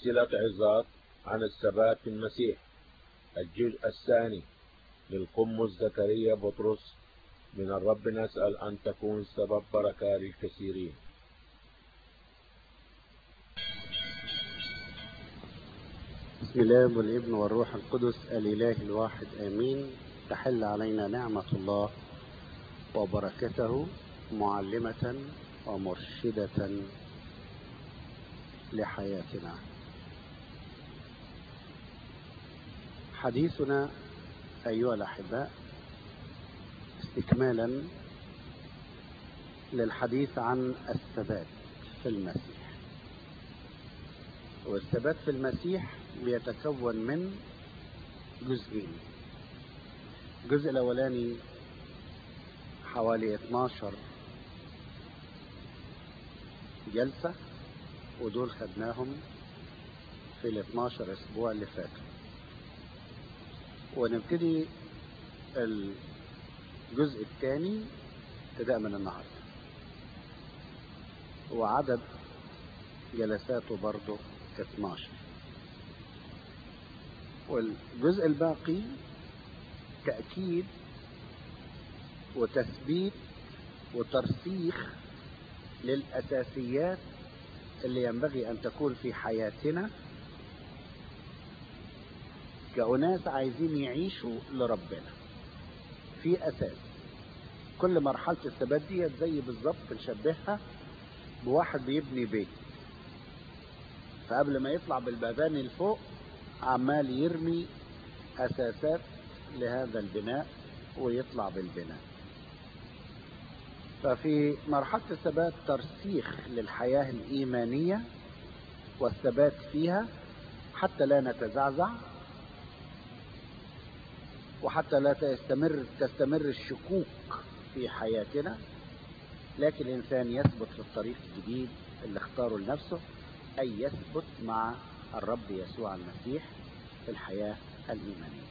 سلسلة عظات عن الثبات في المسيح الجزء الثاني للقمص زكريا بطرس من الرب نسأل أن تكون سبب بركة للكثيرين بسم الله والابن والروح القدس الإله الواحد آمين تحل علينا نعمة الله وبركته معلمة ومرشدة لحياتنا حديثنا أيها الأحباء استكمالا للحديث عن الثبات في المسيح والثبات في المسيح بيتكون من جزئين الجزء الأولاني حوالي 12 جلسة ودول خدناهم في ال 12 أسبوع اللي فاتوا ونبتدي الجزء الثاني ابتداء من النهارده وعدد جلساته برضه 12 والجزء الباقي تأكيد وتثبيت وترسيخ للأساسيات اللي ينبغي أن تكون في حياتنا كأناس عايزين يعيشوا لربنا في أساس كل مرحلة الثبات دي زي بالظبط نشبهها بواحد بيبني بيت فقبل ما يطلع بالبابان لفوق عمال يرمي أساسات لهذا البناء ويطلع بالبناء ففي مرحلة الثبات ترسيخ للحياة الإيمانية والثبات فيها حتى لا نتزعزع وحتى لا تستمر تستمر الشكوك في حياتنا لكن الإنسان يثبت في الطريق الجديد اللي اختاره لنفسه أي يثبت مع الرب يسوع المسيح في الحياة الإيمانية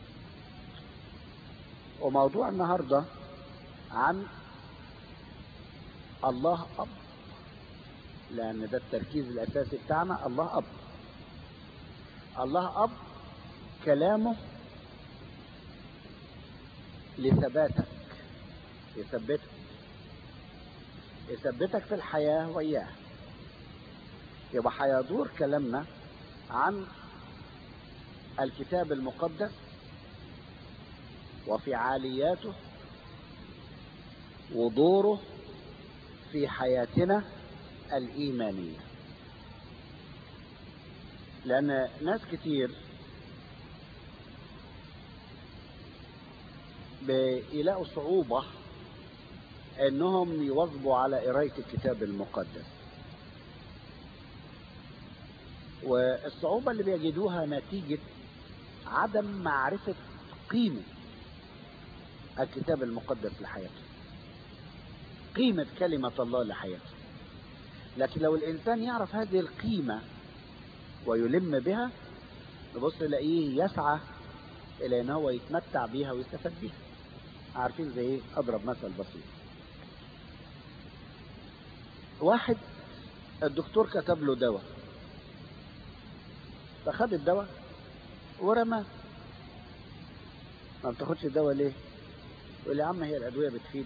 وموضوع النهاردة عن الله أب لأن ده التركيز الأساسي بتاعنا الله أب الله أب كلامه لثباتك يثبتك يثبتك في الحياة وإياه يبقى هيدور كلامنا عن الكتاب المقدس وفعالياته ودوره في حياتنا الإيمانية لأن ناس كتير بيلاقوا صعوبة انهم يواظبوا على قراية الكتاب المقدس والصعوبة اللي بيجدوها نتيجة عدم معرفة قيمة الكتاب المقدس لحياته قيمة كلمة الله لحياته لكن لو الإنسان يعرف هذه القيمة ويلم بها نبص نلاقيه يسعى إلى أن هو يتمتع بيها ويستفاد بيها عارفين زي ايه اضرب مثل بسيط واحد الدكتور كتب له دواء فخد الدواء ورماه ما بتاخدش الدواء ليه يقول يا عم هي الادويه بتفيد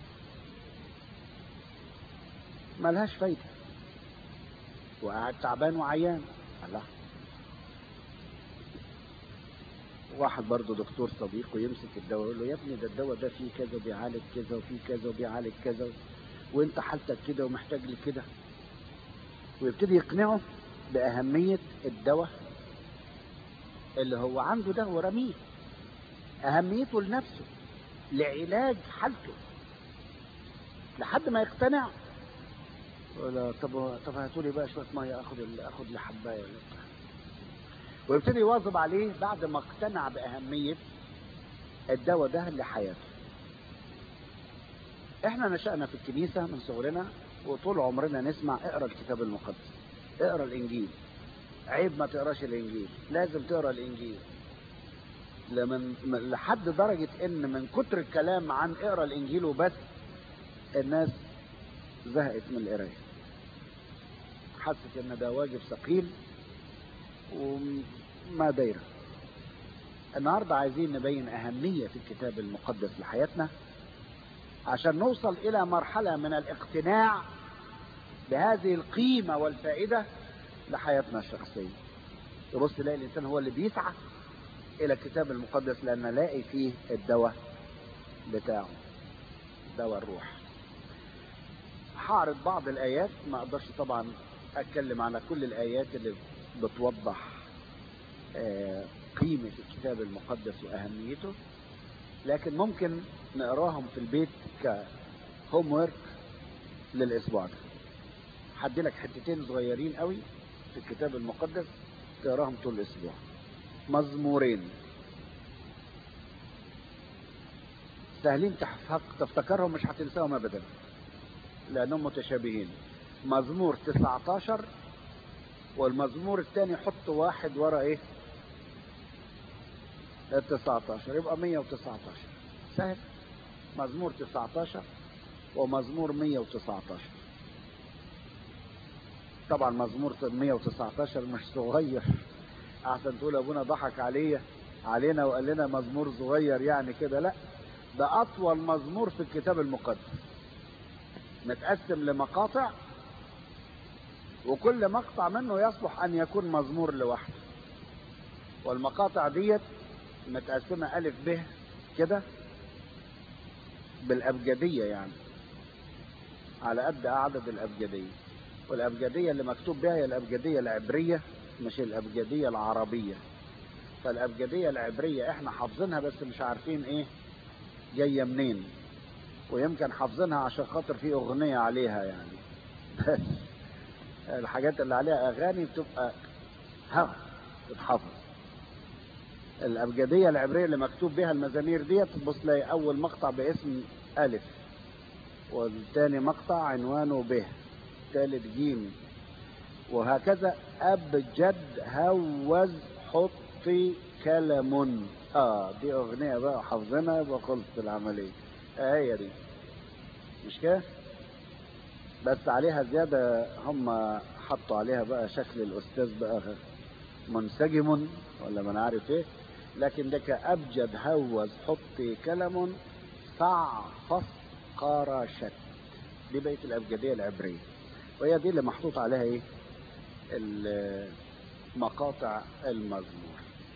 ملهاش فايده وقاعد تعبان وعيان الله واحد برضه دكتور صديقه يمسك الدواء يقول له يا ابني ده الدواء ده فيه كذا وبيعالج كذا وفيه كذا وبيعالج كذا وانت حالتك كده ومحتاج لكده ويبتدي يقنعه بأهمية الدواء اللي هو عنده ده ورميه أهميته لنفسه لعلاج حالته لحد ما يقتنع ولا طب طب هاتوا لي بقى شويه ميه اخد اخد لي حبايه ولا بتاع ويبتدي يواظب عليه بعد ما اقتنع بأهمية الدواء ده لحياته احنا نشأنا في الكنيسة من صغرنا وطول عمرنا نسمع اقرا الكتاب المقدس اقرا الانجيل عيب ما تقراش الانجيل لازم تقرا الانجيل لمن لحد درجة ان من كتر الكلام عن اقرا الانجيل وبس الناس زهقت من القراية حست ان ده واجب ثقيل وما دايرة النهاردة عايزين نبين أهمية الكتاب المقدس لحياتنا عشان نوصل إلى مرحلة من الاقتناع بهذه القيمة والفائدة لحياتنا الشخصية تبص تلاقي الإنسان هو اللي بيسعى إلى الكتاب المقدس لأن نلاقي فيه الدواء بتاعه دواء الروح هعرض بعض الآيات ما أقدرش طبعا أتكلم على كل الآيات اللي بتوضح آه، قيمة الكتاب المقدس وأهميته لكن ممكن نقراهم في البيت كهوم ورك للأسبوع ده هدي لك حتتين صغيرين قوي في الكتاب المقدس تقراهم طول الأسبوع مزمورين سهلين تحفظ تفتكرهم مش هتنساهم أبدا لأنهم متشابهين مزمور 19 والمزمور الثاني حط واحد ورا ايه ال 19 يبقى 119 سهل مزمور 19 ومزمور 119 طبعا مزمور 119 مش صغير احسن تقول ابونا ضحك عليا علينا وقال لنا مزمور صغير يعني كده لا ده اطول مزمور في الكتاب المقدس متقسم لمقاطع وكل مقطع منه يصلح ان يكون مزمور لوحده والمقاطع ديت متقسمة ألف ب كده بالأبجدية يعني على قد عدد الأبجدية والأبجدية اللي مكتوب بها هي الأبجدية العبرية مش الأبجدية العربية فالأبجدية العبرية احنا حافظينها بس مش عارفين ايه جاية منين ويمكن حافظينها عشان خاطر في أغنية عليها يعني بس الحاجات اللي عليها أغاني بتبقى ها تتحفظ الأبجدية العبرية اللي مكتوب بها المزامير ديت تبص تلاقي أول مقطع باسم ألف والتاني مقطع عنوانه ب ثالث جيم وهكذا أبجد هوز حطي كلم اه دي أغنية بقى حافظينها يبقى خلصت العملية آه هي دي مش كده؟ بس عليها زيادة هم حطوا عليها بقى شكل الأستاذ بقى منسجم ولا ما عارف ايه لكن ده كأبجد هوز حطي كلم فعفص قرشت دي بقية الأبجدية العبرية وهي دي اللي محطوط عليها ايه مقاطع المزمور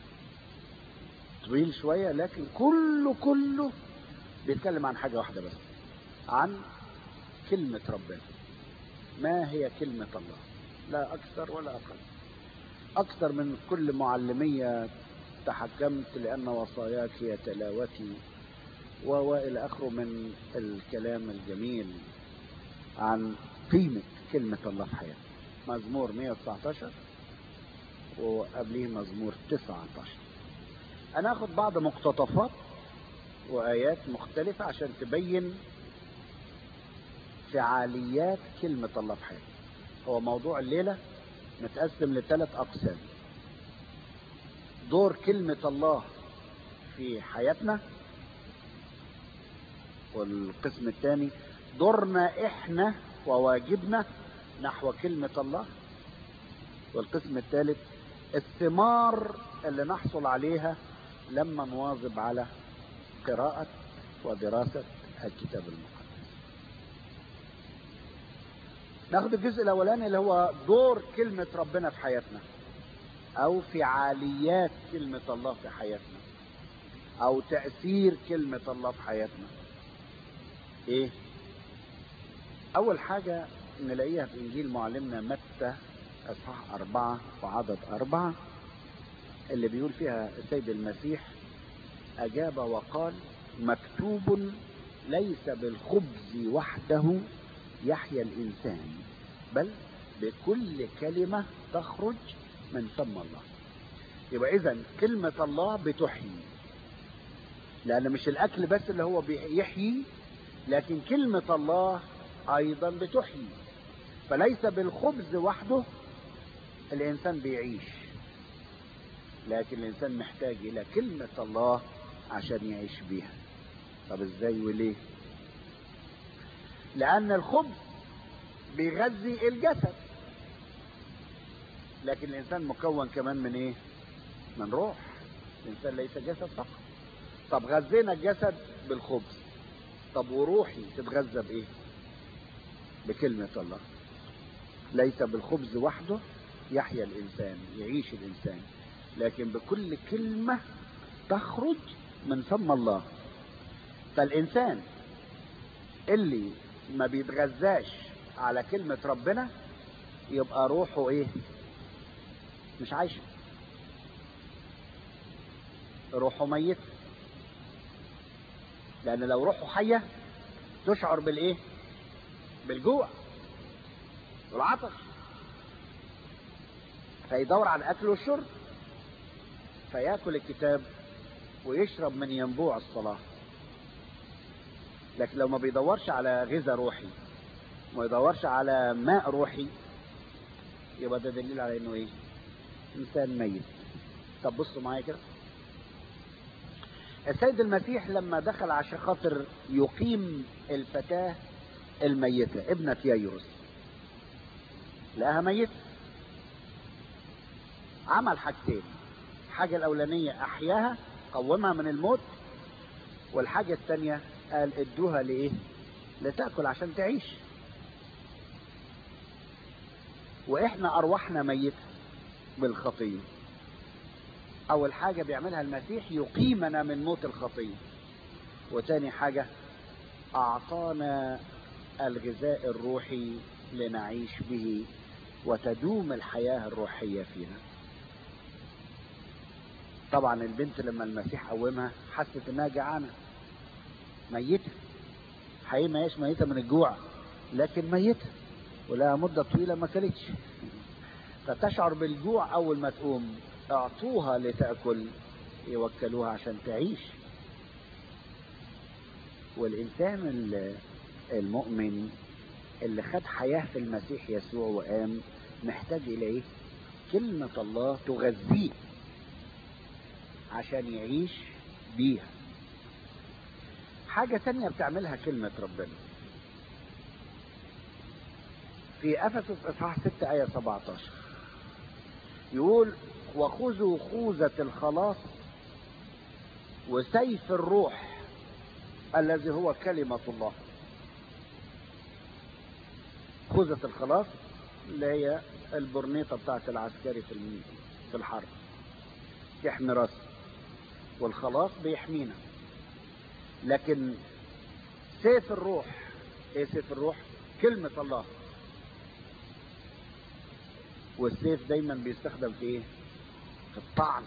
طويل شوية لكن كله كله بيتكلم عن حاجة واحدة بس عن كلمة ربنا ما هي كلمة الله لا أكثر ولا أقل أكثر من كل معلمية تحكمت لأن وصاياك هي تلاوتي وإلى آخره من الكلام الجميل عن قيمة كلمة الله في حياتي مزمور 119 وقبليه مزمور 19 أنا أخذ بعض مقتطفات وآيات مختلفة عشان تبين فعاليات كلمة الله في حياتي هو موضوع الليلة متقسم لثلاث أقسام دور كلمة الله في حياتنا والقسم الثاني دورنا احنا وواجبنا نحو كلمة الله والقسم الثالث الثمار اللي نحصل عليها لما نواظب على قراءة ودراسة الكتاب المقدس ناخد الجزء الاولاني اللي هو دور كلمة ربنا في حياتنا او فعاليات كلمة الله في حياتنا او تأثير كلمة الله في حياتنا ايه اول حاجة نلاقيها في انجيل معلمنا متى اصحاح اربعة وعدد اربعة اللي بيقول فيها السيد المسيح اجاب وقال مكتوب ليس بالخبز وحده يحيا الانسان بل بكل كلمة تخرج من فم الله يبقى اذا كلمة الله بتحيي لان مش الاكل بس اللي هو بيحيي لكن كلمة الله ايضا بتحيي فليس بالخبز وحده الانسان بيعيش لكن الانسان محتاج الى كلمة الله عشان يعيش بيها طب ازاي وليه لان الخبز بيغذي الجسد لكن الانسان مكون كمان من ايه من روح الانسان ليس جسد فقط طب غذينا الجسد بالخبز طب وروحي تتغذى بايه بكلمة الله ليس بالخبز وحده يحيا الانسان يعيش الانسان لكن بكل كلمة تخرج من فم الله فالانسان اللي ما بيتغذاش على كلمة ربنا يبقى روحه ايه مش عايشة روحه ميت لان لو روحه حية تشعر بالايه بالجوع والعطش فيدور على الاكل والشرب فياكل الكتاب ويشرب من ينبوع الصلاة لكن لو ما بيدورش على غذاء روحي ما يدورش على ماء روحي يبقى ده دليل على انه ايه انسان ميت طب بصوا معايا كده السيد المسيح لما دخل عشان خاطر يقيم الفتاة الميتة ابنة يايروس لقاها ميتة عمل حاجتين الحاجة الأولانية أحياها قومها من الموت والحاجة الثانية قال ادوها لإيه؟ لتأكل عشان تعيش وإحنا أرواحنا ميتة بالخطية أول حاجة بيعملها المسيح يقيمنا من موت الخطية وتاني حاجة أعطانا الغذاء الروحي لنعيش به وتدوم الحياة الروحية فينا طبعا البنت لما المسيح قومها حست انها جعانة ميتة حقيقة ما هيش ميتة من الجوع لكن ميتة ولها مدة طويلة ما كلتش فتشعر بالجوع أول ما تقوم اعطوها لتأكل يوكلوها عشان تعيش والإنسان المؤمن اللي خد حياة في المسيح يسوع وقام محتاج إلى إيه؟ كلمة الله تغذيه عشان يعيش بيها حاجة تانية بتعملها كلمة ربنا في أفسس إصحاح 6 آية 17 يقول وخذوا خوذة الخلاص وسيف الروح الذي هو كلمة الله خوذة الخلاص اللي هي البرنيطة بتاعت العسكري في في الحرب يحمي راسه والخلاص بيحمينا لكن سيف الروح ايه سيف الروح كلمة الله والسيف دايما بيستخدم في ايه في الطعن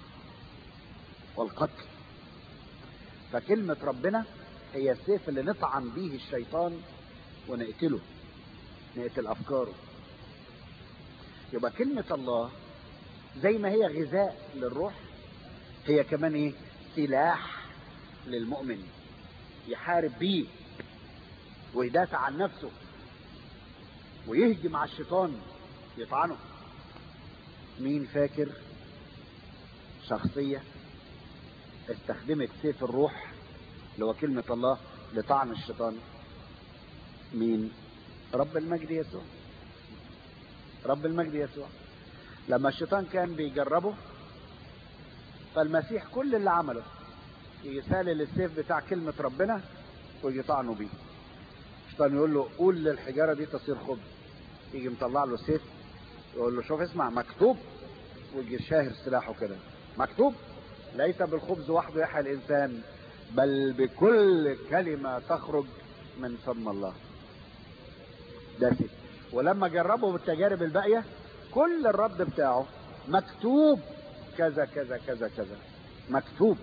والقتل فكلمة ربنا هي السيف اللي نطعن به الشيطان ونقتله نقتل افكاره يبقى كلمة الله زي ما هي غذاء للروح هي كمان ايه سلاح للمؤمن يحارب بيه ويدافع عن نفسه ويهجم على الشيطان يطعنه مين فاكر شخصية استخدمت سيف الروح اللي هو كلمة الله لطعن الشيطان مين رب المجد يسوع رب المجد يسوع لما الشيطان كان بيجربه فالمسيح كل اللي عمله يسالل السيف بتاع كلمة ربنا ويجي طعنه بيه الشيطان يقول له قول للحجارة دي تصير خبز يجي مطلع له سيف يقول له شوف اسمع مكتوب ويجي شاهر سلاحه كده مكتوب ليس بالخبز وحده يحيى الانسان بل بكل كلمة تخرج من فم الله ده سيف ولما جربوا بالتجارب الباقية كل الرد بتاعه مكتوب كذا كذا كذا كذا مكتوب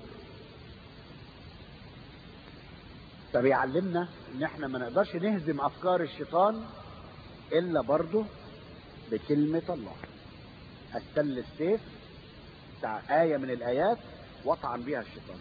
فبيعلمنا ان احنا ما نقدرش نهزم افكار الشيطان الا برضه بكلمة الله استل السيف بتاع آية من الآيات واطعن بيها الشيطان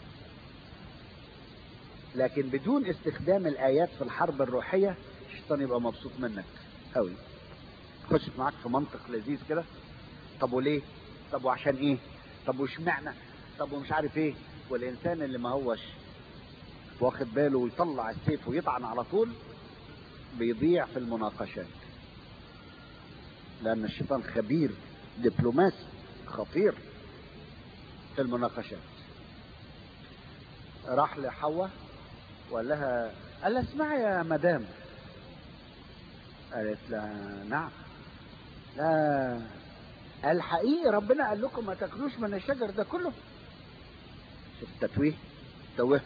لكن بدون استخدام الآيات في الحرب الروحية الشيطان يبقى مبسوط منك قوي خش معاك في منطق لذيذ كده طب وليه طب وعشان ايه طب واشمعنى طب ومش عارف ايه والانسان اللي ما هوش واخد باله ويطلع السيف ويطعن على طول بيضيع في المناقشات لان الشيطان خبير دبلوماسي خطير في المناقشات راح لحواء وقال لها قال لها اسمعي يا مدام قالت لها نعم لا الحقيقي ربنا قال لكم ما تاكلوش من الشجر ده كله شوف التتويه توه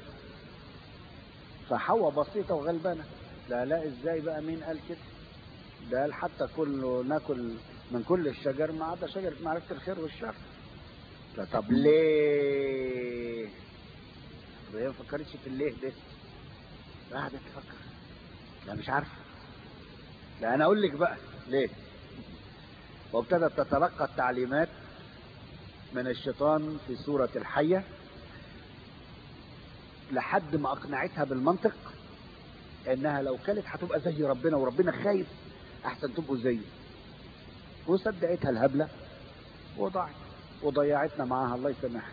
فحواء بسيطه وغلبانه لا لا ازاي بقى مين قال كده ده قال حتى كله ناكل من كل الشجر ما عدا شجره معرفه الخير والشر لا طب ليه طب هي ما فكرتش في الليه ده قعدت تفكر لا مش عارفه لا انا اقول لك بقى ليه وابتدت تتلقى التعليمات من الشيطان في سورة الحية لحد ما أقنعتها بالمنطق إنها لو كانت هتبقى زي ربنا وربنا خايف أحسن تبقوا زيه وصدقتها الهبلة وضاعت وضيعتنا معاها الله يسامحها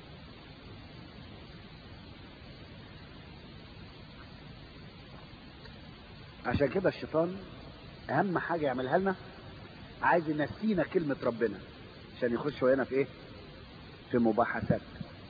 عشان كده الشيطان أهم حاجة يعملها لنا عايز ينسينا كلمة ربنا عشان يخش هنا في ايه في مباحثات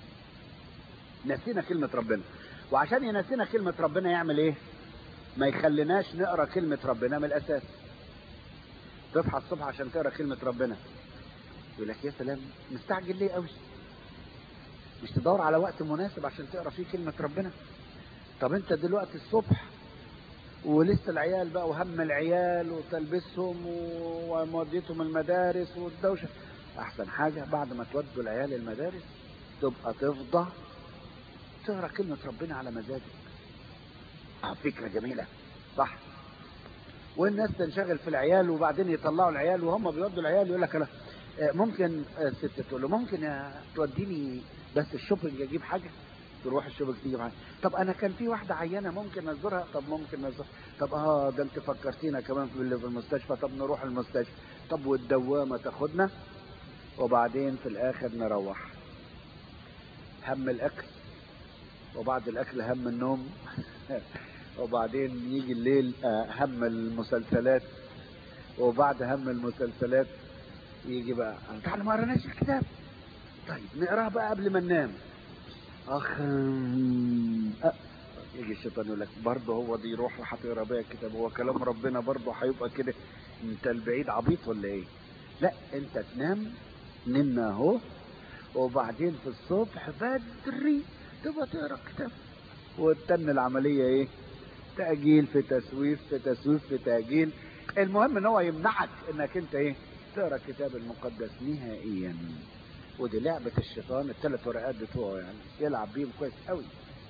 نسينا كلمة ربنا وعشان ينسينا كلمة ربنا يعمل ايه ما يخليناش نقرا كلمة ربنا من الاساس تصحى الصبح عشان تقرا كلمة ربنا يقول لك يا سلام مستعجل ليه قوي مش تدور على وقت مناسب عشان تقرا فيه كلمة ربنا طب انت دلوقتي الصبح ولسه العيال بقى وهم العيال وتلبسهم وموديتهم المدارس والدوشه احسن حاجه بعد ما تودوا العيال المدارس تبقى تفضى تقرا كلمه ربنا على مزاجك اه فكره جميله صح والناس تنشغل في العيال وبعدين يطلعوا العيال وهم بيودوا العيال يقول لك انا ممكن الست تقول له ممكن يا توديني بس الشوبنج اجيب حاجه تروح الشبك تيجي معايا طب انا كان في واحده عيانه ممكن ازورها طب ممكن ازورها طب اه ده انت فكرتينا كمان في اللي في المستشفى طب نروح المستشفى طب والدوامه تاخدنا وبعدين في الاخر نروح هم الاكل وبعد الاكل هم النوم وبعدين يجي الليل هم المسلسلات وبعد هم المسلسلات يجي بقى تعالى ما قريناش الكتاب طيب نقراه بقى قبل ما ننام اخ أه. يجي الشيطان يقول لك برضه هو دي روح وهتقرا بيها الكتاب هو كلام ربنا برضه هيبقى كده انت البعيد عبيط ولا ايه؟ لا انت تنام نمنا اهو وبعدين في الصبح بدري تبقى تقرا الكتاب وتتم العمليه ايه؟ تأجيل في تسويف في تسويف في تأجيل المهم ان هو يمنعك انك انت ايه؟ تقرا الكتاب المقدس نهائيا ودي لعبة الشيطان الثلاث ورقات بتوعه يعني يلعب بيهم كويس قوي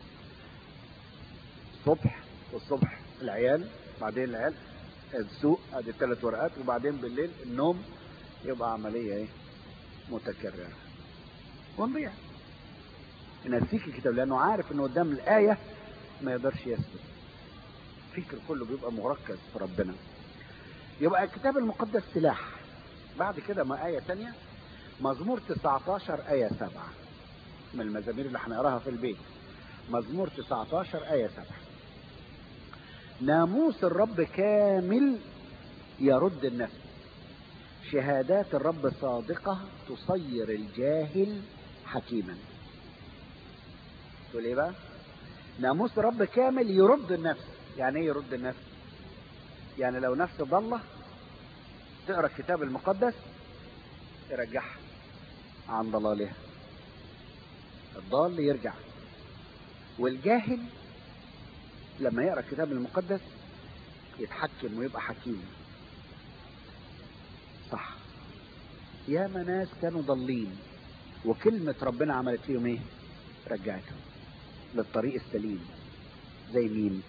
الصبح والصبح العيال بعدين العيال السوق ادي الثلاث ورقات وبعدين بالليل النوم يبقى عملية ايه متكررة ونضيع ينسيك الكتاب لانه عارف انه قدام الآية ما يقدرش يثبت فكر كله بيبقى مركز في ربنا يبقى الكتاب المقدس سلاح بعد كده ما آية تانية مزمور 19 آية 7 من المزامير اللي هنقراها في البيت مزمور 19 آية 7 ناموس الرب كامل يرد النفس شهادات الرب صادقة تصير الجاهل حكيما تقول ايه بقى ناموس الرب كامل يرد النفس يعني ايه يرد النفس يعني لو نفس ضالة تقرا الكتاب المقدس يرجعها عن ضلالها الضال يرجع والجاهل لما يقرا الكتاب المقدس يتحكم ويبقى حكيم صح يا ناس كانوا ضالين وكلمة ربنا عملت فيهم ايه رجعتهم للطريق السليم زي مين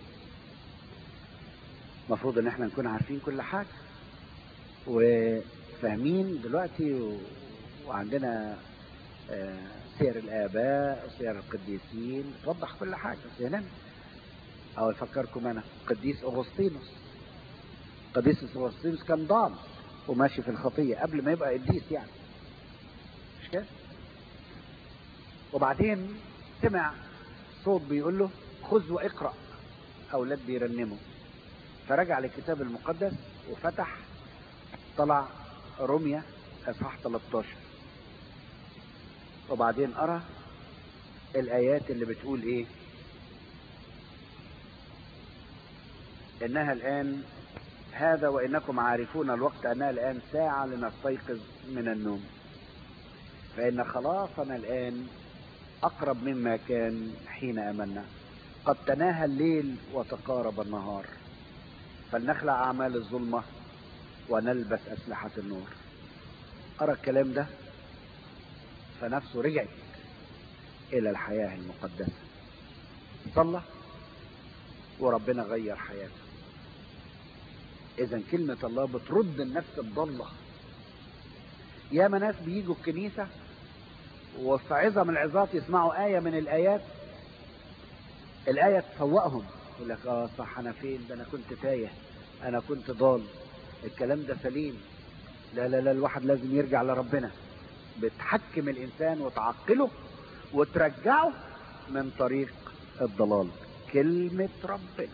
المفروض ان احنا نكون عارفين كل حاجة وفاهمين دلوقتي و... وعندنا سير الآباء وسير القديسين توضح كل حاجة سهلا أو أفكركم أنا قديس أغسطينوس قديس أغسطينوس كان ضال وماشي في الخطية قبل ما يبقى قديس يعني مش كده وبعدين سمع صوت بيقول له خذ واقرأ أولاد بيرنموا فرجع للكتاب المقدس وفتح طلع رمية اصحاح 13 وبعدين ارى الايات اللي بتقول ايه انها الان هذا وانكم عارفون الوقت انها الان ساعة لنستيقظ من النوم فان خلاصنا الان اقرب مما كان حين امنا قد تناهى الليل وتقارب النهار فلنخلع اعمال الظلمة ونلبس اسلحة النور ارى الكلام ده فنفسه رجعت الى الحياة المقدسة صلى وربنا غير حياته اذا كلمة الله بترد النفس الضالة يا ناس بيجوا الكنيسة وفي عظم العظات يسمعوا آية من الآيات الآية تفوقهم يقول لك اه صح انا فين ده انا كنت تايه انا كنت ضال الكلام ده سليم لا لا لا الواحد لازم يرجع لربنا بتحكم الانسان وتعقله وترجعه من طريق الضلال كلمة ربنا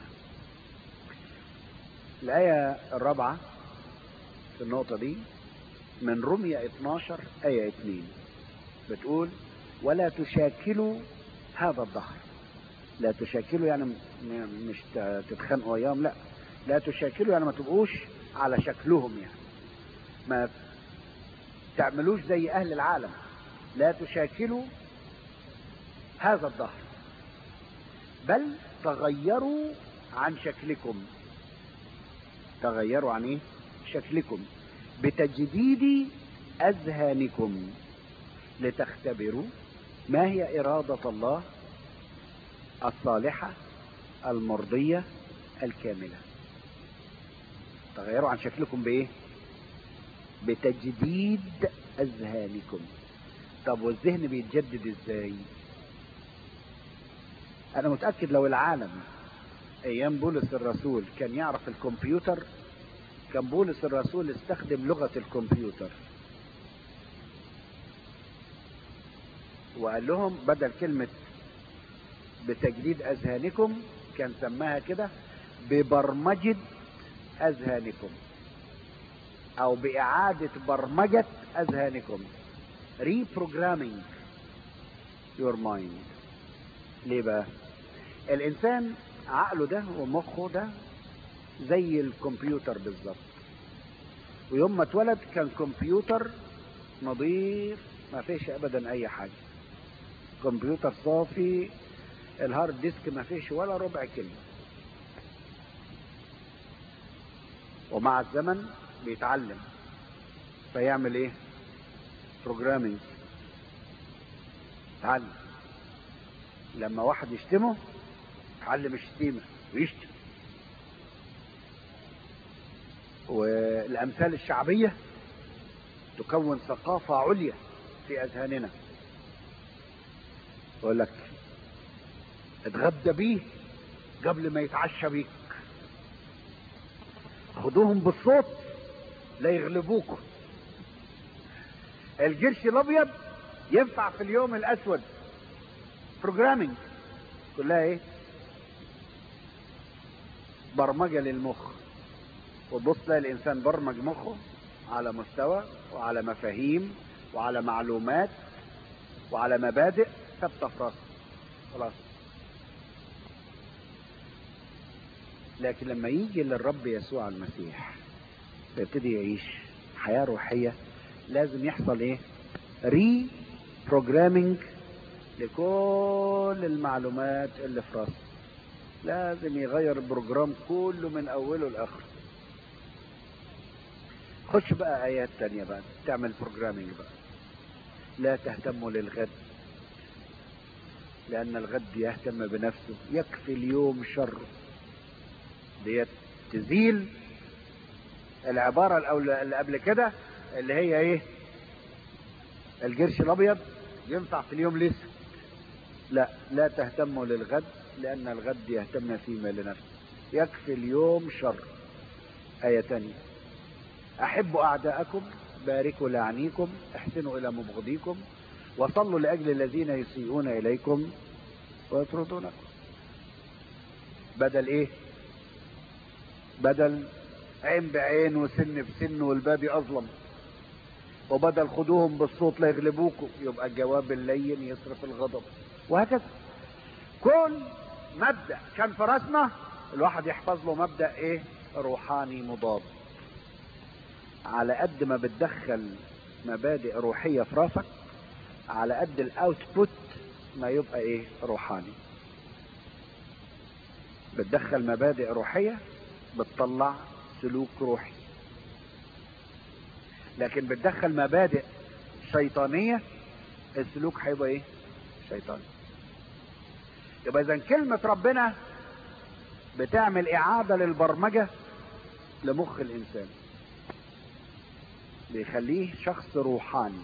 الآية الرابعة في النقطة دي من رمية 12 آية 2 بتقول ولا تشاكلوا هذا الظهر لا تشاكلوا يعني م- مش ت- تتخانقوا ايام لا لا تشاكلوا يعني ما تبقوش على شكلهم يعني ما تعملوش زي اهل العالم لا تشاكلوا هذا الظهر بل تغيروا عن شكلكم تغيروا عن ايه شكلكم بتجديد اذهانكم لتختبروا ما هي اراده الله الصالحه المرضيه الكامله تغيروا عن شكلكم بايه بتجديد اذهانكم طب والذهن بيتجدد ازاي انا متاكد لو العالم ايام بولس الرسول كان يعرف الكمبيوتر كان بولس الرسول استخدم لغه الكمبيوتر وقال لهم بدل كلمه بتجديد اذهانكم كان سماها كده ببرمجه اذهانكم او باعاده برمجه اذهانكم reprogramming your mind ليه بقى الانسان عقله ده ومخه ده زي الكمبيوتر بالظبط ويوم ما اتولد كان كمبيوتر نظيف ما فيش ابدا اي حاجه كمبيوتر صافي الهارد ديسك ما فيش ولا ربع كلمه ومع الزمن بيتعلم فيعمل ايه بروجرامينج يتعلم لما واحد يشتمه يتعلم الشتيمه ويشتم والامثال الشعبيه تكون ثقافه عليا في اذهاننا يقول لك اتغدى بيه قبل ما يتعشى بيك خدوهم بالصوت لا يغلبوكم الجرش الابيض ينفع في اليوم الاسود بروجرامينج كلها ايه برمجه للمخ وتبص تلاقي الانسان برمج مخه على مستوى وعلى مفاهيم وعلى معلومات وعلى مبادئ ثابته في راسه خلاص لكن لما يجي للرب يسوع المسيح ويبتدي يعيش حياه روحيه لازم يحصل ايه ري بروجرامينج لكل المعلومات اللي في راسه لازم يغير البروجرام كله من اوله لاخره خش بقى ايات تانية بقى تعمل بروجرامينج بقى لا تهتموا للغد لان الغد يهتم بنفسه يكفي اليوم شر ديت تزيل العبارة الأول- اللي قبل كده اللي هي ايه الجرش الابيض ينفع في اليوم لسه لا لا تهتموا للغد لان الغد يهتم فيما لنفسه يكفي اليوم شر آية تانية أحبوا أعداءكم باركوا لعنيكم احسنوا إلى مبغضيكم وصلوا لأجل الذين يسيئون إليكم ويطردونكم بدل إيه بدل عين بعين وسن بسن والباب أظلم وبدل خدوهم بالصوت لا يغلبوكم يبقى الجواب اللين يصرف الغضب وهكذا كل مبدأ كان في راسنا الواحد يحفظ له مبدأ ايه روحاني مضاد على قد ما بتدخل مبادئ روحية في راسك على قد الاوتبوت ما يبقى ايه روحاني بتدخل مبادئ روحية بتطلع سلوك روحي لكن بتدخل مبادئ شيطانية السلوك هيبقى ايه شيطاني يبقى اذا كلمة ربنا بتعمل اعادة للبرمجة لمخ الانسان بيخليه شخص روحاني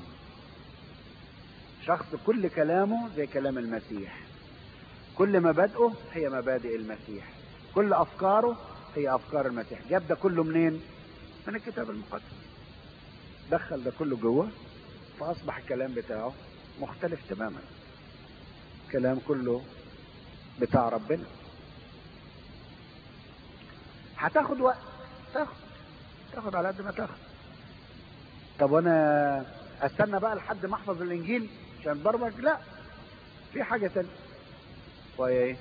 شخص كل كلامه زي كلام المسيح كل مبادئه هي مبادئ المسيح كل افكاره هي افكار المسيح جاب ده كله منين من الكتاب المقدس دخل ده كله جوه فاصبح الكلام بتاعه مختلف تماما كلام كله بتاع ربنا هتاخد وقت تاخد تاخد على قد ما تاخد طب وانا استنى بقى لحد ما احفظ الانجيل عشان برمج لا في حاجه تانية وهي ايه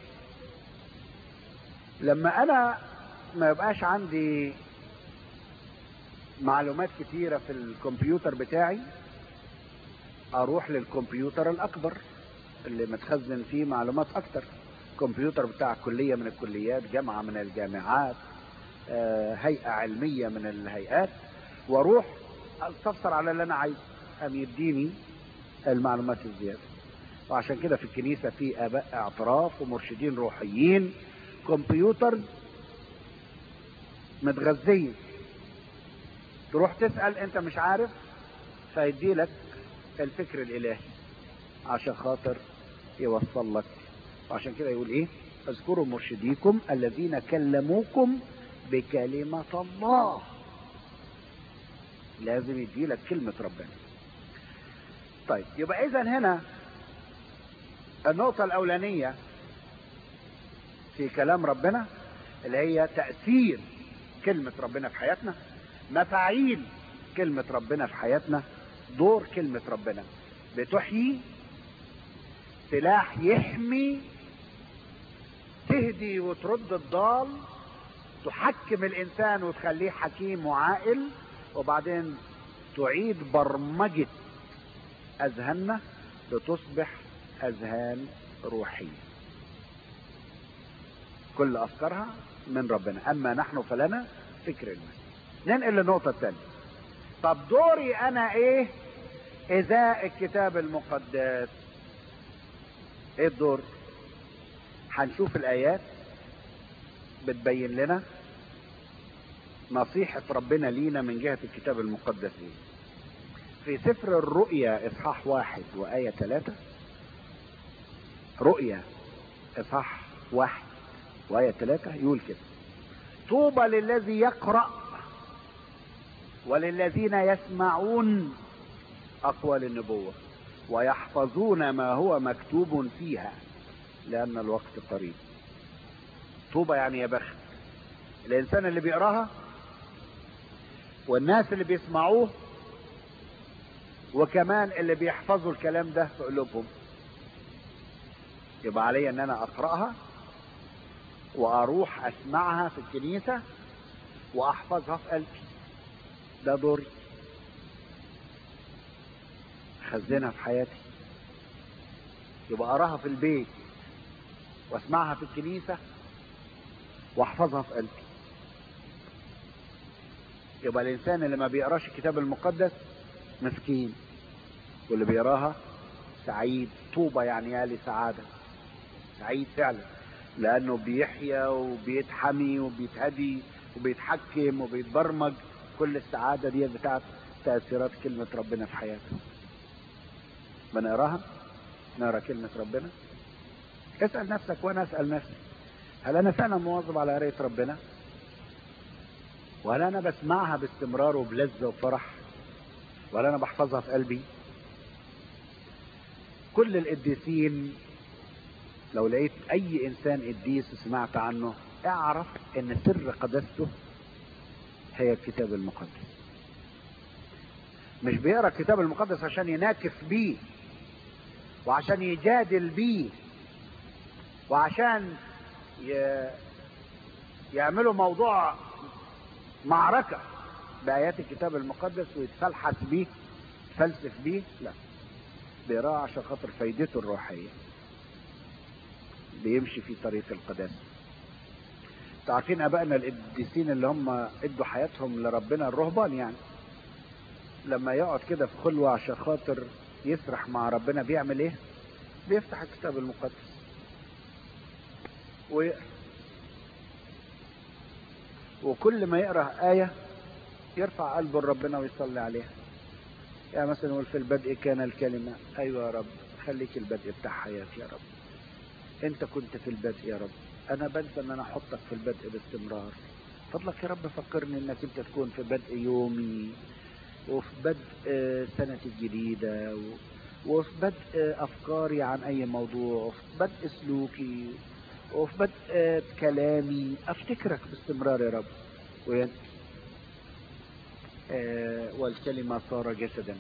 لما انا ما يبقاش عندي معلومات كتيره في الكمبيوتر بتاعي اروح للكمبيوتر الاكبر اللي متخزن فيه معلومات اكتر كمبيوتر بتاع كليه من الكليات جامعه من الجامعات آه، هيئه علميه من الهيئات واروح استفسر على اللي انا عايزه ام يديني المعلومات الزياده وعشان كده في الكنيسه في اباء اعتراف ومرشدين روحيين كمبيوتر متغذيه تروح تسال انت مش عارف فيدي لك الفكر الالهي عشان خاطر يوصل لك وعشان كده يقول ايه اذكروا مرشديكم الذين كلموكم بكلمة الله لازم يدي لك كلمة ربنا طيب يبقى اذا هنا النقطة الاولانية في كلام ربنا اللي هي تأثير كلمة ربنا في حياتنا مفاعيل كلمة ربنا في حياتنا دور كلمة ربنا بتحيي سلاح يحمي تهدي وترد الضال تحكم الانسان وتخليه حكيم وعاقل وبعدين تعيد برمجة اذهاننا لتصبح اذهان روحية كل افكارها من ربنا اما نحن فلنا فكر المسيح ننقل للنقطة الثانية طب دوري انا ايه ازاء الكتاب المقدس ايه الدور هنشوف الايات بتبين لنا نصيحة ربنا لينا من جهة الكتاب المقدس ايه في سفر الرؤيا اصحاح واحد وآية ثلاثة رؤيا اصحاح واحد وآية ثلاثة يقول كده طوبى للذي يقرأ وللذين يسمعون أقوال النبوة ويحفظون ما هو مكتوب فيها لأن الوقت قريب طوبى يعني يا بخت الإنسان اللي بيقراها والناس اللي بيسمعوه وكمان اللي بيحفظوا الكلام ده في قلوبهم يبقى علي ان انا اقراها واروح اسمعها في الكنيسة واحفظها في قلبي ده دوري اخزنها في حياتي يبقى اراها في البيت واسمعها في الكنيسة واحفظها في قلبي يبقى الانسان اللي ما بيقراش الكتاب المقدس مسكين واللي بيقراها سعيد طوبى يعني يا لسعادة سعيد فعلا لانه بيحيا وبيتحمي وبيتهدي وبيتحكم وبيتبرمج كل السعادة دي بتاعت تأثيرات كلمة ربنا في حياته بنقراها نقرا كلمة ربنا اسأل نفسك وانا اسأل نفسي هل انا فعلا مواظب على قراية ربنا وهل انا بسمعها باستمرار وبلذة وفرح ولا انا بحفظها في قلبي كل القديسين لو لقيت اي انسان قديس سمعت عنه اعرف ان سر قدسته هي الكتاب المقدس مش بيقرا الكتاب المقدس عشان يناكف بيه وعشان يجادل بيه وعشان ي... يعملوا موضوع معركة بآيات الكتاب المقدس ويتفلحس بيه يتفلسف بيه لا بيقراه عشان خاطر فايدته الروحية بيمشي في طريق القداسة تعرفين ابائنا القديسين اللي هم ادوا حياتهم لربنا الرهبان يعني لما يقعد كده في خلوة عشان خاطر يسرح مع ربنا بيعمل ايه بيفتح الكتاب المقدس ويقرا وكل ما يقرا آية يرفع قلبه لربنا ويصلي عليها يعني مثلا يقول في البدء كان الكلمة أيوة يا رب خليك البدء بتاع حياتي يا رب أنت كنت في البدء يا رب أنا بنسى إن أنا أحطك في البدء باستمرار فضلك يا رب فكرني إنك أنت تكون في بدء يومي وفي بدء سنتي الجديدة وفي بدء أفكاري عن أي موضوع وفي بدء سلوكي وفي بدء كلامي أفتكرك باستمرار يا رب وين آه والكلمة صار جسدا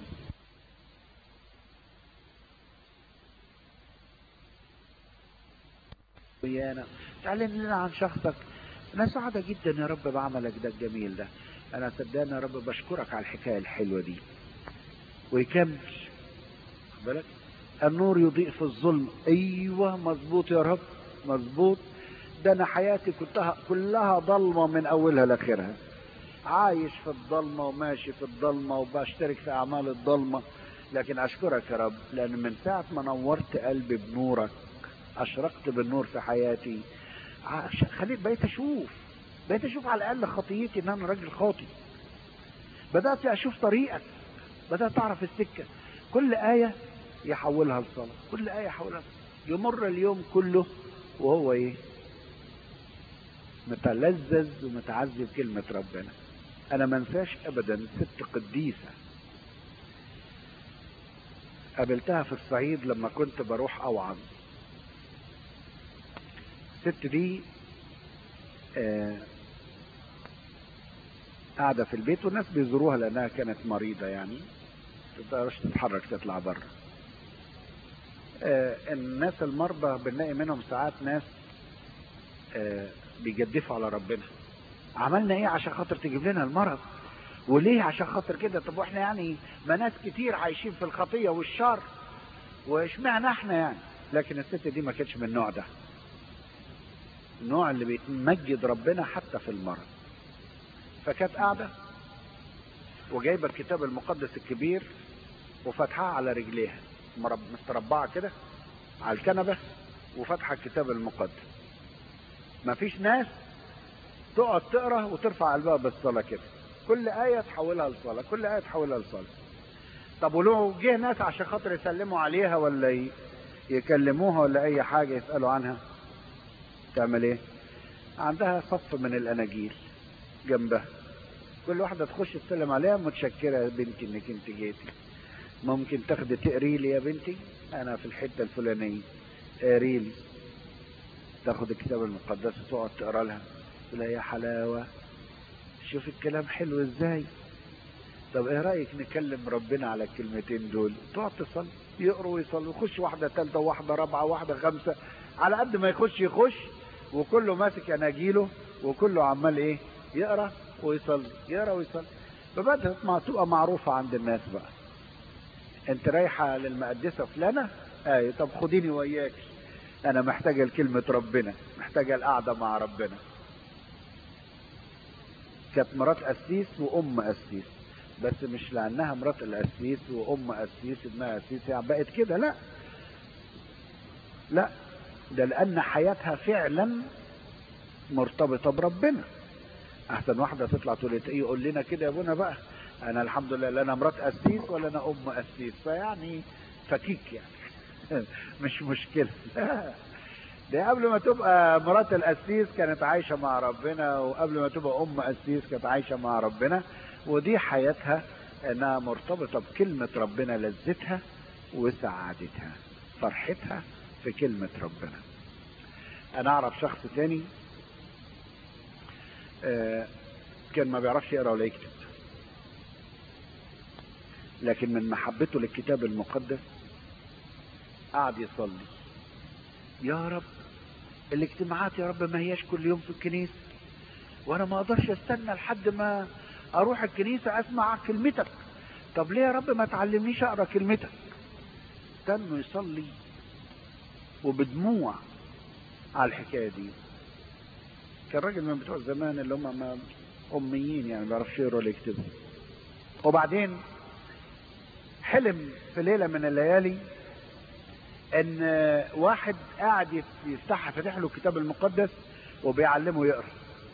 ويانا تعلم لنا عن شخصك انا سعدة جدا يا رب بعملك ده الجميل ده انا صدقني يا رب بشكرك على الحكاية الحلوة دي ويكمل بالك النور يضيء في الظلم ايوه مظبوط يا رب مظبوط ده انا حياتي كلها كلها ضلمة من اولها لاخرها عايش في الضلمة وماشي في الضلمة وبشترك في اعمال الضلمة لكن اشكرك يا رب لان من ساعة ما نورت قلبي بنورك اشرقت بالنور في حياتي خليت بقيت اشوف بقيت اشوف على الاقل خطيتي ان انا راجل خاطي بدات اشوف طريقك بدات اعرف السكه كل ايه يحولها لصلاه كل ايه يحولها يمر اليوم كله وهو ايه متلذذ ومتعذب كلمه ربنا انا ما انساش ابدا ست قديسه قابلتها في الصعيد لما كنت بروح اوعظ الست دي آه قاعدة في البيت والناس بيزوروها لأنها كانت مريضة يعني ما تقدرش تتحرك تطلع بره آه الناس المرضى بنلاقي منهم ساعات ناس آه بيجدفوا على ربنا عملنا ايه عشان خاطر تجيب لنا المرض وليه عشان خاطر كده طب واحنا يعني ما ناس كتير عايشين في الخطيه والشر واشمعنى احنا يعني لكن الست دي ما كانتش من النوع ده النوع اللي بيتمجد ربنا حتى في المرض فكانت قاعدة وجايبة الكتاب المقدس الكبير وفتحها على رجليها مستربعة كده على الكنبة وفتحة الكتاب المقدس مفيش ناس تقعد تقرا وترفع قلبها بالصلاة كده كل آية تحولها لصلاة كل آية تحولها لصلاة طب ولو جه ناس عشان خاطر يسلموا عليها ولا يكلموها ولا أي حاجة يسألوا عنها تعمل ايه عندها صف من الاناجيل جنبها كل واحدة تخش تسلم عليها متشكرة يا بنتي انك انت جيتي ممكن تاخدي تقري لي يا بنتي انا في الحتة الفلانية قري لي تاخد الكتاب المقدس وتقعد تقرا لها تقول يا حلاوة شوف الكلام حلو ازاي طب ايه رايك نكلم ربنا على الكلمتين دول تقعد تصلي يقروا ويصلوا يخش واحده ثالثه وواحده رابعه وواحده خمسه على قد ما يخش يخش وكله ماسك اناجيله وكله عمال ايه يقرا ويصلي يقرا ويصلي فبدأت ما تبقى معروفة عند الناس بقى انت رايحة للمقدسة فلانة اي طب خديني وياك انا محتاجة لكلمة ربنا محتاجة القعدة مع ربنا كانت مرات قسيس وام قسيس بس مش لانها مرات القسيس وام قسيس ابنها قسيس يعني بقت كده لا لا ده لان حياتها فعلا مرتبطه بربنا احسن واحده تطلع تقول ايه يقول لنا كده يا ابونا بقى انا الحمد لله لا انا مرات قسيس ولا انا ام قسيس فيعني فكيك يعني مش مشكله ده قبل ما تبقى مرات القسيس كانت عايشه مع ربنا وقبل ما تبقى ام قسيس كانت عايشه مع ربنا ودي حياتها انها مرتبطه بكلمه ربنا لذتها وسعادتها فرحتها في كلمه ربنا انا اعرف شخص تاني آه كان ما بيعرفش يقرا ولا يكتب لكن من محبته للكتاب المقدس قعد يصلي يا رب الاجتماعات يا رب ما هياش كل يوم في الكنيسة وانا ما اقدرش استنى لحد ما اروح الكنيسة اسمع كلمتك طب ليه يا رب ما تعلمنيش اقرا كلمتك استنوا يصلي وبدموع على الحكاية دي كان راجل من بتوع زمان اللي هم ما اميين يعني ما بيعرفش يقروا ولا يكتبوا وبعدين حلم في ليله من الليالي ان واحد قاعد يفتح فاتح له الكتاب المقدس وبيعلمه يقرا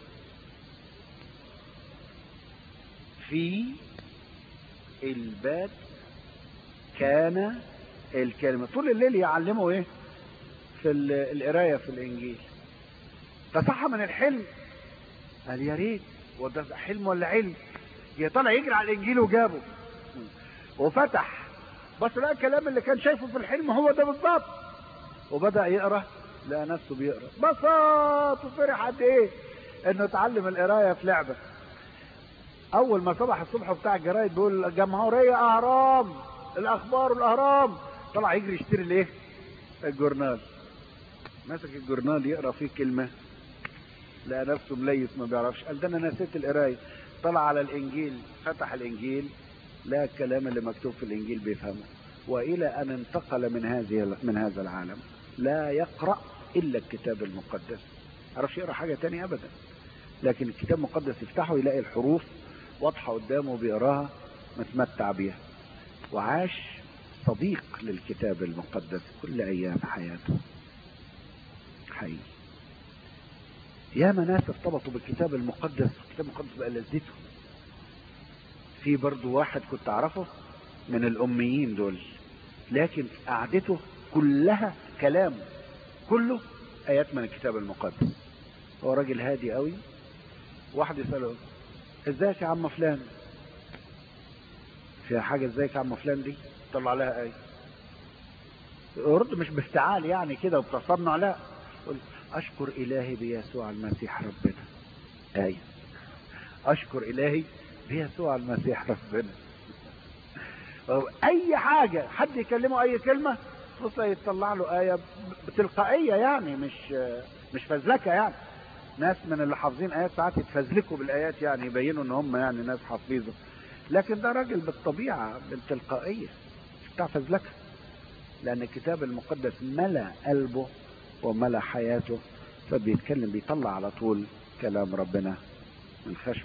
في الباب كان الكلمه طول الليل يعلمه ايه في القرايه في الانجيل فصحى من الحلم قال يا ريت وده حلم ولا علم يا طلع يجري على الانجيل وجابه وفتح بس لقى الكلام اللي كان شايفه في الحلم هو ده بالظبط وبدا يقرا لقى نفسه بيقرا بسط وفرح قد ايه انه اتعلم القرايه في لعبه اول ما صبح الصبح بتاع الجرايد بيقول الجمهوريه اهرام الاخبار والاهرام طلع يجري يشتري الايه الجورنال مسك الجورنال يقرا فيه كلمه لقى نفسه مليس ما بيعرفش قال ده انا نسيت القرايه طلع على الانجيل فتح الانجيل لا الكلام اللي مكتوب في الانجيل بيفهمه والى ان انتقل من هذه من هذا العالم لا يقرا الا الكتاب المقدس عرفش يقرا حاجه تانية ابدا لكن الكتاب المقدس يفتحه يلاقي الحروف واضحه قدامه بيقراها متمتع بيها وعاش صديق للكتاب المقدس كل ايام حياته حقيقي ياما ناس ارتبطوا بالكتاب المقدس الكتاب المقدس بقى لذته في برضو واحد كنت اعرفه من الاميين دول لكن قعدته كلها كلام كله ايات من الكتاب المقدس هو راجل هادي قوي واحد يساله ازيك يا عم فلان فيها حاجه ازيك يا عم فلان دي طلع لها ايه يرد مش بافتعال يعني كده وبتصنع لا يقول اشكر الهي بيسوع المسيح ربنا ايه اشكر الهي بيسوع المسيح ربنا اي حاجة حد يكلمه اي كلمة بص يطلع له آية بتلقائية يعني مش مش فزلكة يعني ناس من اللي حافظين آيات ساعات يتفزلكوا بالآيات يعني يبينوا ان هم يعني ناس حافظين لكن ده راجل بالطبيعة بالتلقائية مش بتاع فزلكة لأن الكتاب المقدس ملا قلبه وملا حياته فبيتكلم بيطلع على طول كلام ربنا من خشم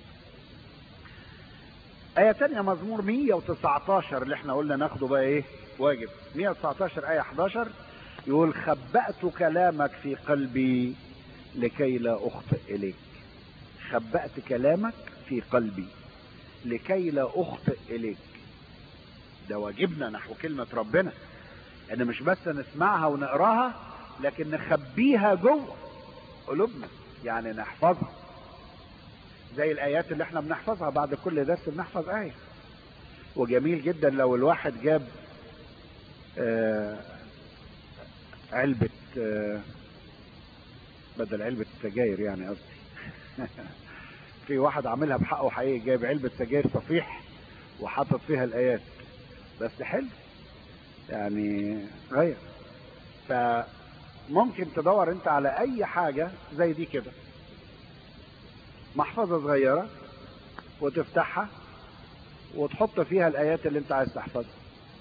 آية تانية مزمور 119 اللي احنا قلنا ناخده بقى ايه واجب 119 آية 11 يقول خبأت كلامك في قلبي لكي لا أخطئ إليك خبأت كلامك في قلبي لكي لا أخطئ إليك ده واجبنا نحو كلمة ربنا ان مش بس نسمعها ونقراها لكن نخبيها جوه قلوبنا يعني نحفظها زي الايات اللي احنا بنحفظها بعد كل درس بنحفظ ايه وجميل جدا لو الواحد جاب آه علبة آه بدل علبة سجاير يعني قصدي في واحد عاملها بحقه حقيقي جايب علبة سجاير صفيح وحاطط فيها الايات بس حلو يعني غير فممكن تدور انت على اي حاجة زي دي كده محفظة صغيرة وتفتحها وتحط فيها الايات اللي انت عايز تحفظها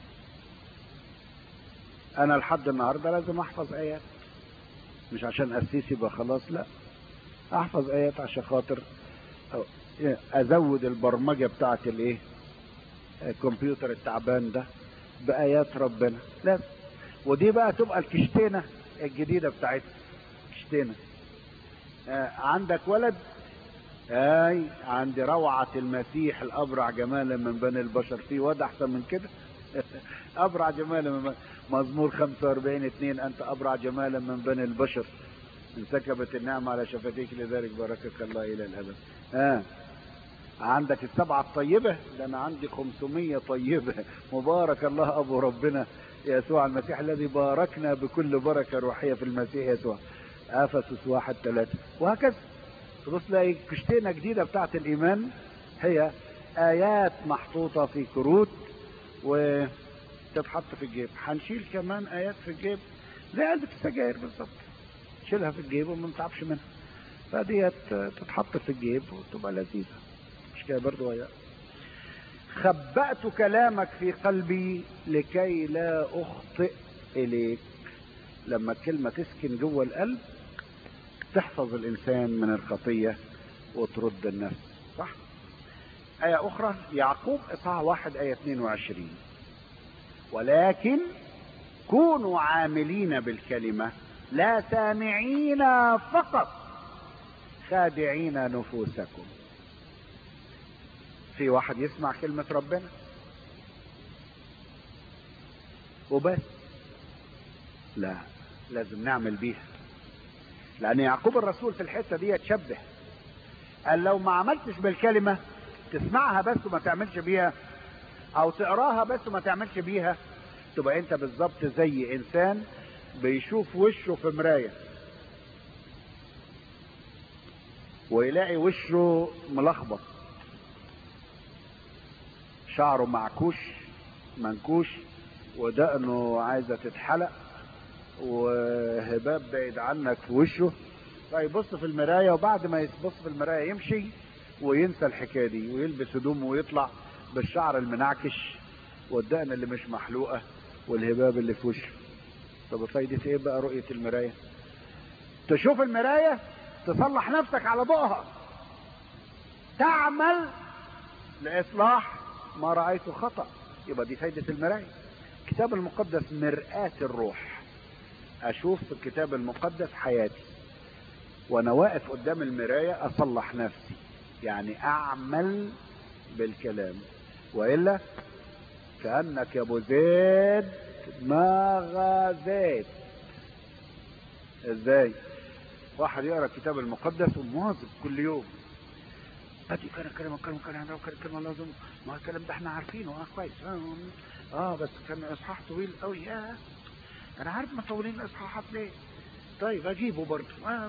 انا لحد النهاردة لازم احفظ ايات مش عشان اسيس يبقى خلاص لا احفظ ايات عشان خاطر ازود البرمجة بتاعت الايه الكمبيوتر التعبان ده بآيات ربنا لازم ودي بقى تبقى الكشتينة الجديدة بتاعتنا كشتينة آه عندك ولد اي عندي روعة المسيح الأبرع جمالا من بني البشر في واد أحسن من كده أبرع جمالا من مزمور 45 2 أنت أبرع جمالا من بني البشر انسكبت النعمة على شفتيك لذلك باركك الله إلى الأبد آه. عندك السبعة الطيبة ده أنا عندي 500 طيبة مبارك الله أبو ربنا يسوع المسيح الذي باركنا بكل بركة روحية في المسيح يسوع أفسس واحد ثلاثة وهكذا تبص تلاقي كشتينة جديدة بتاعت الإيمان هي آيات محطوطة في كروت وتتحط في الجيب هنشيل كمان آيات في الجيب زي علبة السجاير بالظبط شيلها في الجيب وما نتعبش منها فديت تتحط في الجيب وتبقى لذيذة مش كده برضو هي خبأت كلامك في قلبي لكي لا أخطئ إليك لما الكلمة تسكن جوه القلب تحفظ الإنسان من الخطية وترد النفس صح آية أخرى يعقوب إصحاح واحد آية 22 ولكن كونوا عاملين بالكلمة لا سامعين فقط خادعين نفوسكم في واحد يسمع كلمة ربنا وبس لا لازم نعمل بيها لأن يعقوب الرسول في الحتة دي يتشبه قال لو ما عملتش بالكلمة تسمعها بس وما تعملش بيها أو تقراها بس وما تعملش بيها تبقى أنت بالظبط زي إنسان بيشوف وشه في مراية ويلاقي وشه ملخبط شعره معكوش منكوش ودقنه عايزه تتحلق وهباب بعيد عنك في وشه فيبص في المرايه وبعد ما يبص في المرايه يمشي وينسى الحكايه دي ويلبس هدومه ويطلع بالشعر المنعكش والدقن اللي مش محلوقه والهباب اللي في وشه طب فايدة ايه بقى رؤية المراية تشوف المراية تصلح نفسك على ضوءها تعمل لإصلاح ما رأيته خطأ يبقى دي فايدة المراية الكتاب المقدس مرآة الروح أشوف في الكتاب المقدس حياتي وأنا واقف قدام المراية أصلح نفسي يعني أعمل بالكلام وإلا كأنك يا أبو زيد ما غازيت ازاي واحد يقرا الكتاب المقدس ومواظب كل يوم ادي كان كلمه كلمه كلمه كلمه لازم ما الكلام ده احنا عارفينه اه كويس اه, آه بس كان اصحاح طويل قوي يا انا عارف مطولين الاصحاحات ليه طيب اجيبه برضه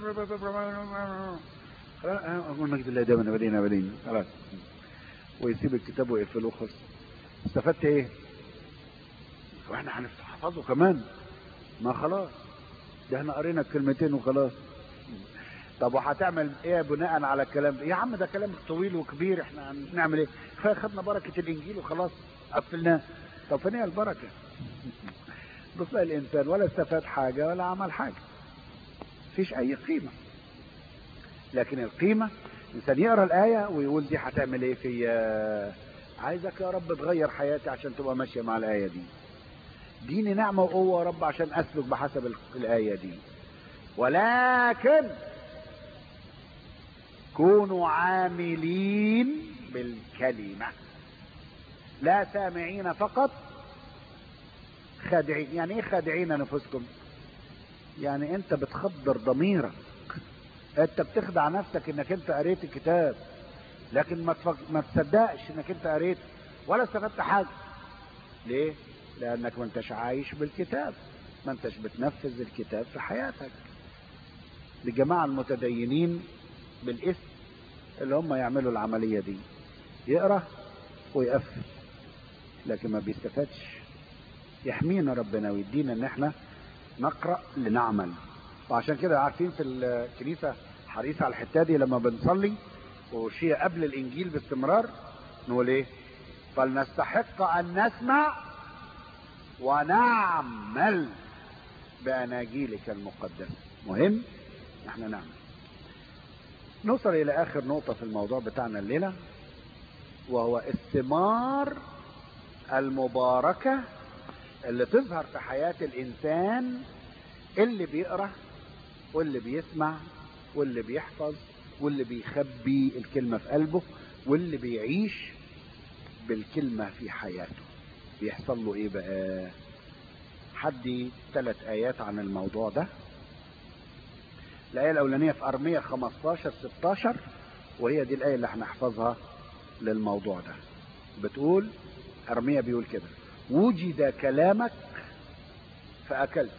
اقول مجد الله دائما ابدين ابدين خلاص ويسيب الكتاب ويقفله خلص استفدت ايه؟ واحنا هنحفظه كمان ما خلاص ده احنا قرينا الكلمتين وخلاص طب وهتعمل ايه بناء على الكلام ده يا عم ده كلام طويل وكبير احنا هنعمل ايه كفايه خدنا بركه الانجيل وخلاص قفلناه طب فين هي البركه بص الانسان ولا استفاد حاجه ولا عمل حاجه مفيش اي قيمه لكن القيمه الانسان يقرا الايه ويقول دي هتعمل ايه في عايزك يا رب تغير حياتي عشان تبقى ماشيه مع الايه دي ديني نعمة وقوة يا رب عشان أسلك بحسب الآية دي ولكن كونوا عاملين بالكلمة لا سامعين فقط خادعين يعني ايه خادعين نفوسكم يعني انت بتخدر ضميرك انت بتخدع نفسك انك انت قريت الكتاب لكن ما تفق... ما تصدقش انك انت قريت ولا استفدت حاجه ليه لانك ما انتش عايش بالكتاب ما انتش بتنفذ الكتاب في حياتك الجماعة المتدينين بالاسم اللي هم يعملوا العملية دي يقرأ ويقفل لكن ما بيستفادش يحمينا ربنا ويدينا ان احنا نقرأ لنعمل وعشان كده عارفين في الكنيسة حريصة على الحتة دي لما بنصلي وشيء قبل الانجيل باستمرار نقول ايه فلنستحق ان نسمع ونعمل بأناجيلك المقدسة مهم احنا نعمل نوصل الى اخر نقطة في الموضوع بتاعنا الليلة وهو الثمار المباركة اللي تظهر في حياة الانسان اللي بيقرأ واللي بيسمع واللي بيحفظ واللي بيخبي الكلمة في قلبه واللي بيعيش بالكلمة في حياته بيحصل له ايه بقى حدي ثلاث ايات عن الموضوع ده الآية الأولانية في أرمية 15 16 وهي دي الآية اللي هنحفظها للموضوع ده بتقول أرمية بيقول كده وجد كلامك فأكلت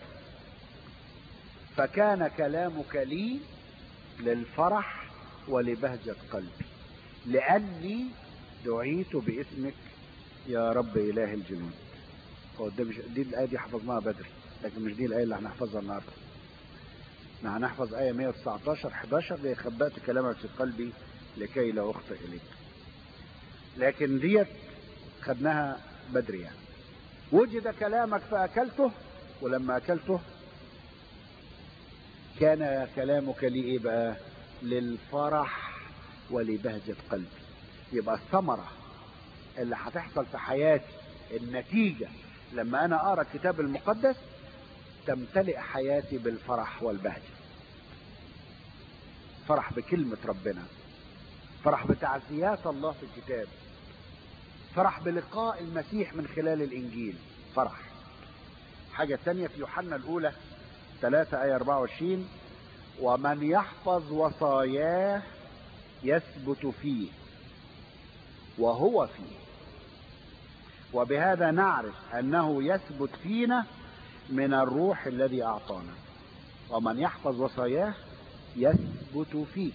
فكان كلامك لي للفرح ولبهجة قلبي لأني دعيت باسمك يا رب اله الجنود هو ده مش دي الايه دي حفظناها بدري لكن مش دي الايه اللي هنحفظها النهارده احنا هنحفظ ايه 119 11 اللي خبأت كلامك في قلبي لكي لا اخطئ اليك لكن ديت خدناها بدري يعني وجد كلامك فاكلته ولما اكلته كان كلامك لي ايه بقى للفرح ولبهجة قلبي يبقى الثمرة اللي هتحصل في حياتي النتيجة لما انا اقرا الكتاب المقدس تمتلئ حياتي بالفرح والبهجة فرح بكلمة ربنا فرح بتعزيات الله في الكتاب فرح بلقاء المسيح من خلال الانجيل فرح حاجة تانية في يوحنا الاولى 3 آية 24 ومن يحفظ وصاياه يثبت فيه وهو فيه وبهذا نعرف أنه يثبت فينا من الروح الذي أعطانا ومن يحفظ وصاياه يثبت فيه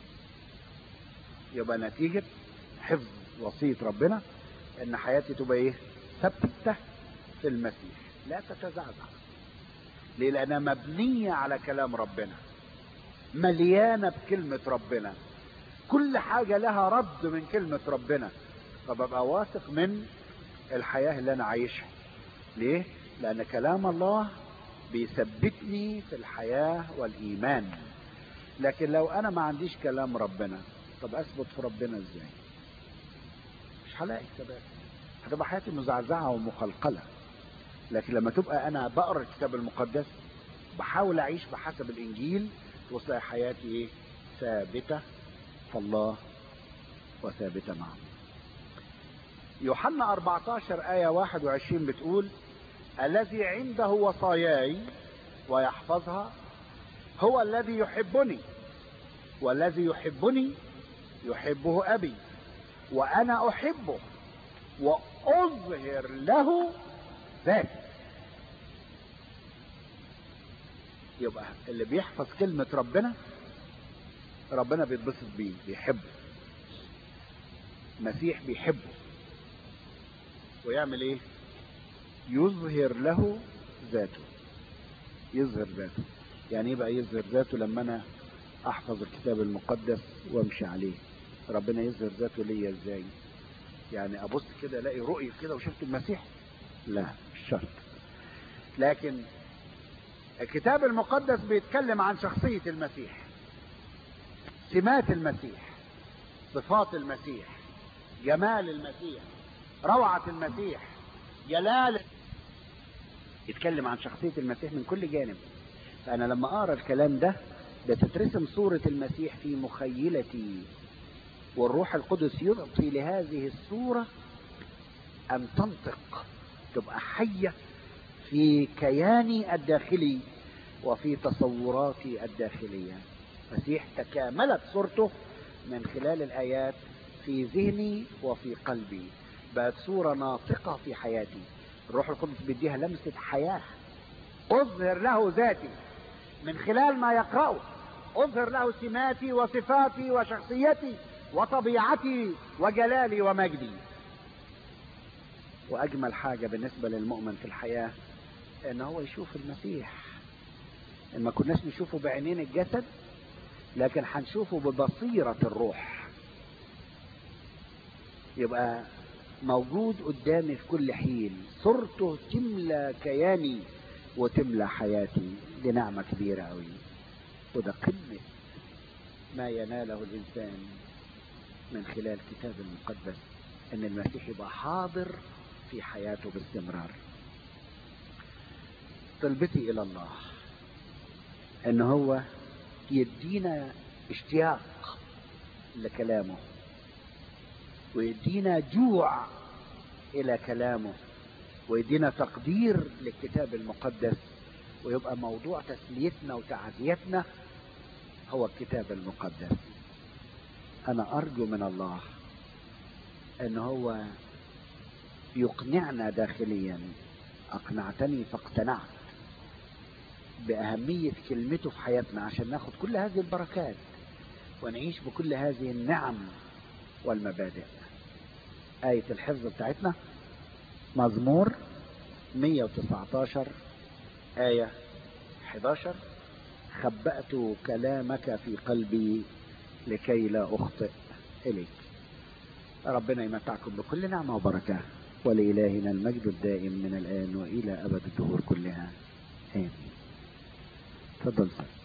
يبقى نتيجة حفظ وصية ربنا ان حياتي تبقى ايه ثابتة في المسيح لا تتزعزع ليه لانها مبنية على كلام ربنا مليانة بكلمة ربنا كل حاجة لها رد من كلمة ربنا فببقى واثق من الحياة اللي انا عايشها ليه لان كلام الله بيثبتني في الحياة والايمان لكن لو انا ما عنديش كلام ربنا طب اثبت في ربنا ازاي مش هلاقي ثبات هتبقى حياتي مزعزعة ومقلقلة لكن لما تبقى انا بقرا الكتاب المقدس بحاول اعيش بحسب الانجيل توصل حياتي ايه ثابتة في الله وثابتة معه يوحنا 14 آية 21 بتقول الذي عنده وصاياي ويحفظها هو الذي يحبني والذي يحبني يحبه أبي وأنا أحبه وأظهر له ذاتي يبقى اللي بيحفظ كلمة ربنا ربنا بيتبسط بيه بيحبه مسيح بيحبه ويعمل ايه يظهر له ذاته يظهر ذاته يعني ايه بقى يظهر ذاته لما انا احفظ الكتاب المقدس وامشي عليه ربنا يظهر ذاته ليا ازاي يعني ابص كده الاقي رؤية كده وشفت المسيح لا مش شرط لكن الكتاب المقدس بيتكلم عن شخصية المسيح سمات المسيح صفات المسيح جمال المسيح روعة المسيح جلال يتكلم عن شخصية المسيح من كل جانب فأنا لما أقرأ الكلام ده بتترسم صورة المسيح في مخيلتي والروح القدس يعطي لهذه الصورة أن تنطق تبقى حية في كياني الداخلي وفي تصوراتي الداخلية مسيح تكاملت صورته من خلال الآيات في ذهني وفي قلبي بقت صورة ناطقة في حياتي الروح القدس بيديها لمسة حياة أظهر له ذاتي من خلال ما يقرأه أظهر له سماتي وصفاتي وشخصيتي وطبيعتي وجلالي ومجدي وأجمل حاجة بالنسبة للمؤمن في الحياة إن هو يشوف المسيح إن ما كناش نشوفه بعينين الجسد لكن هنشوفه ببصيرة الروح يبقى موجود قدامي في كل حين صورته تملى كياني وتملى حياتي دي نعمة كبيرة قوي وده قمة ما يناله الإنسان من خلال الكتاب المقدس ان المسيح يبقى حاضر في حياته باستمرار طلبتي الى الله ان هو يدينا اشتياق لكلامه ويدينا جوع الى كلامه ويدينا تقدير للكتاب المقدس ويبقى موضوع تسليتنا وتعزيتنا هو الكتاب المقدس انا ارجو من الله ان هو يقنعنا داخليا اقنعتني فاقتنعت باهمية كلمته في حياتنا عشان ناخد كل هذه البركات ونعيش بكل هذه النعم والمبادئ آية الحفظ بتاعتنا مزمور 119 آية 11 خبأت كلامك في قلبي لكي لا أخطئ إليك ربنا يمتعكم بكل نعمة وبركة ولإلهنا المجد الدائم من الآن وإلى أبد الدهور كلها آمين تفضل صلي